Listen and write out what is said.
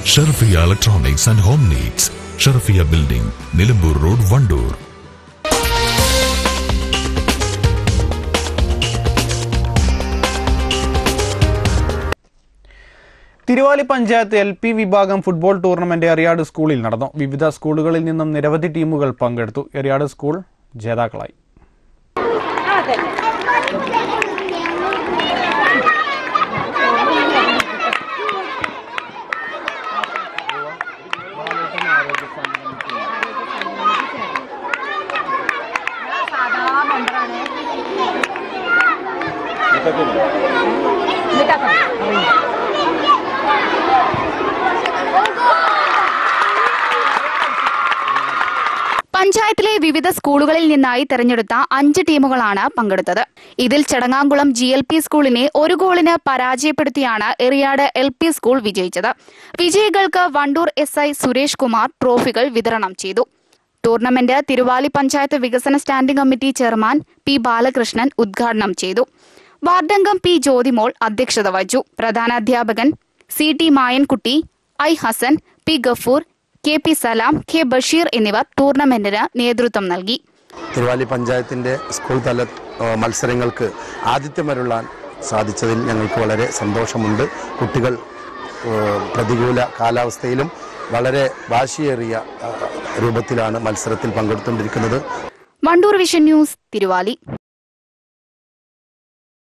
Sharfiya electronics and home needs Sharfiya building Nilambur road Wandoor Thiruvali panchayat L P വിഭാഗം football tournament Eriyad സ്കൂളിൽ നടന്നു വിവിധ സ്കൂളുകളിൽ നിന്നും നിരവധി ടീമുകൾ പങ്കെടുത്തു എറിയാട് സ്കൂൾ ജേതാക്കളായി പഞ്ചായത്തിലെ വിവിധ സ്കൂളുകളിൽ നിന്നായി തെരഞ്ഞെടുത്ത അഞ്ച് ടീമുകളാണ് പങ്കെടുത്തത് ഇതിൽ ചടങ്ങാംകുളം ജി എൽ പി സ്കൂളിനെ ഒരു ഗോളിന് പരാജയപ്പെടുത്തിയാണ് എറിയാട് എൽ പി സ്കൂൾ വിജയിച്ചത് വിജയികൾക്ക് വണ്ടൂർ എസ് ഐ സുരേഷ് കുമാർ ട്രോഫികൾ വിതരണം ചെയ്തു ടൂർണമെന്റ് തിരുവാലി പഞ്ചായത്ത് വികസന standing committee chairman P Balakrishnan ഉദ്ഘാടനം ചെയ്തു വാർഡംഗം പി ജ്യോതിമോൾ അധ്യക്ഷത വഹിച്ചു പ്രധാനാധ്യാപകൻ C T Mayankutty I Hasan P Gafoor K P Salam K Basheer എന്നിവർ ടൂർണമെന്റിന് നേതൃത്വം നൽകി തിരുവാലി പഞ്ചായത്തിൻ്റെ സ്കൂൾ തല ആ, മത്സരങ്ങൾക്ക് ആതിഥ്യം വരുള്ളാൻ സാധിച്ചതിൽ ഞങ്ങൾക്ക് വളരെ സന്തോഷമുണ്ട് കുട്ടികൾ ആ, പ്രതികൂല കാലാവസ്ഥയിലും വളരെ വാശിയേറിയ ആ, രൂപത്തിലാണ് മത്സരത്തിൽ പങ്കെടുത്തുകൊണ്ടിരിക്കുന്നത് വണ്ടൂർ വിഷൻ ന്യൂസ് തിരുവാലി